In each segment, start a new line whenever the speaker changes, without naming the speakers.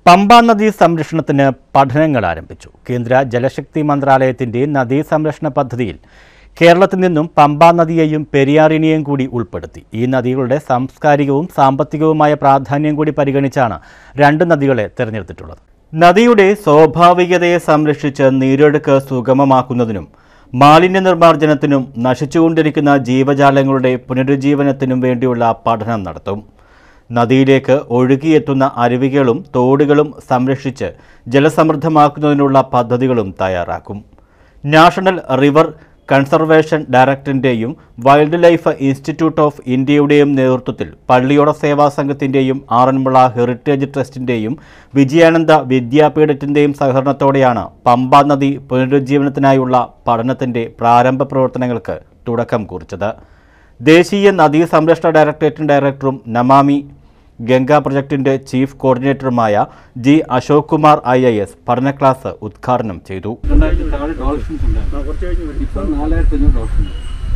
പമ്പാ നദീ സംരക്ഷണത്തിന് പഠനങ്ങൾ ആരംഭിച്ചു കേന്ദ്ര ജലശക്തി മന്ത്രാലയത്തിന്റെ നദീ സംരക്ഷണ പദ്ധതിയിൽ കേരളത്തിൽ നിന്നും പമ്പാ നദിയെയും പെരിയാറിനെയും കൂടി ഉൾപ്പെടുത്തി ഈ നദികളുടെ സാംസ്കാരികവും സാമ്പത്തികവുമായ പ്രാധാന്യം കൂടി പരിഗണിച്ചാണ് രണ്ട് നദികളെ തിരഞ്ഞെടുത്തിട്ടുള്ളത് നദിയുടെ സ്വാഭാവികതയെ സംരക്ഷിച്ച് നീരൊഴുക്ക് സുഗമമാക്കുന്നതിനും മാലിന്യ നിർമ്മാർജ്ജനത്തിനും നശിച്ചുകൊണ്ടിരിക്കുന്ന ജീവജാലങ്ങളുടെ പുനരുജ്ജീവനത്തിനും വേണ്ടിയുള്ള പഠനം നടത്തും നദിയിലേക്ക് ഒഴുകിയെത്തുന്ന അരുവികളും തോടുകളും സംരക്ഷിച്ച് ജലസമൃദ്ധമാക്കുന്നതിനുള്ള പദ്ധതികളും തയ്യാറാക്കും നാഷണൽ റിവർ കൺസർവേഷൻ ഡയറക്ടറിൻ്റെയും വൈൽഡ് ലൈഫ് ഇൻസ്റ്റിറ്റ്യൂട്ട് ഓഫ് ഇന്ത്യയുടെയും നേതൃത്വത്തിൽ പള്ളിയോട സേവാ സംഘത്തിൻ്റെയും ആറന്മുള ഹെറിറ്റേജ് ട്രസ്റ്റിൻ്റെയും വിജയാനന്ദ വിദ്യാപീഠത്തിൻ്റെയും സഹകരണത്തോടെയാണ് പമ്പാ നദി പുനരുജ്ജീവനത്തിനായുള്ള പഠനത്തിൻ്റെ പ്രാരംഭ പ്രവർത്തനങ്ങൾക്ക് തുടക്കം കുറിച്ചത് ദേശീയ നദീ സംരക്ഷണ ഡയറക്ടറേറ്റ് ഡയറക്ടറും നമാമി ഗംഗ പ്രൊജക്ടിന്റെ ചീഫ് കോർഡിനേറ്ററുമായ G Ashok Kumar I A S പഠന ക്ലാസ് ഉദ്ഘാടനം ചെയ്തു
രണ്ടായിരത്തി താഴെ ഡോൾഫിൻസ് ഉണ്ടായിരുന്നു ഇപ്പം നാലായിരത്തി അഞ്ഞൂറ് ഡോൾഫിൻ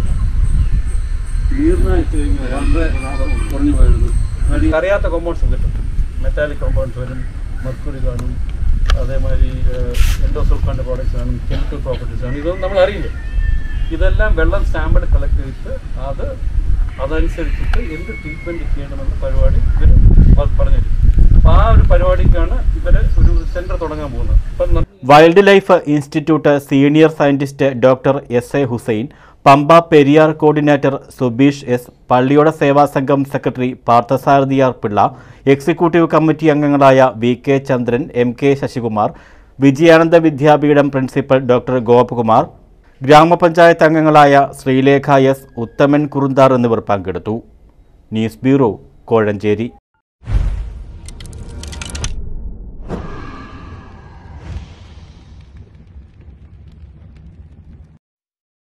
നീർന്ന് വളരെ കുറഞ്ഞു പോയിരുന്നു അറിയാത്ത കോമ്പൗണ്ട്സ് കിട്ടും മെറ്റാലിക് കോമ്പൗണ്ട്സ് വരും മർക്കുറി കാണും അതേമാതിരി എൻഡോസൾഫാൻ്റെ പ്രോഡക്ട്സ് കാണും കെമിക്കൽ പ്രോപ്പർട്ടീസ് കാണും ഇതൊന്നും നമ്മൾ അറിയില്ല ഇതെല്ലാം വെള്ളം സ്റ്റാമ്പഡ് കളക്ട് ചെയ്തിട്ട് അത് അതനുസരിച്ചിട്ട് എന്ത് ട്രീറ്റ്മെൻറ്റ് ചെയ്യണമെന്ന് പരിപാടി ഇവർ പറഞ്ഞു അപ്പോൾ ആ ഒരു പരിപാടിക്കാണ് ഇവർ ഒരു സെൻറ്റർ തുടങ്ങാൻ പോകുന്നത് ഇപ്പം ന-
wildlife institute senior scientist doctor S A Hussain Pampa Periyar coordinator Subeesh S പള്ളിയോട സേവാ സംഘം സെക്രട്ടറി പാർത്ഥസാരഥിയാർ പിള്ള എക്സിക്യൂട്ടീവ് കമ്മിറ്റി അംഗങ്ങളായ V K Chandran M K Sasikumar Vijayananda Vidyapeetham principal doctor Gopakumar ഗ്രാമപഞ്ചായത്ത് അംഗങ്ങളായ ശ്രീലേഖ എസ് ഉത്തമൻ കുറുന്താർ എന്നിവർ പങ്കെടുത്തു ന്യൂസ് ബ്യൂറോ കോഴഞ്ചേരി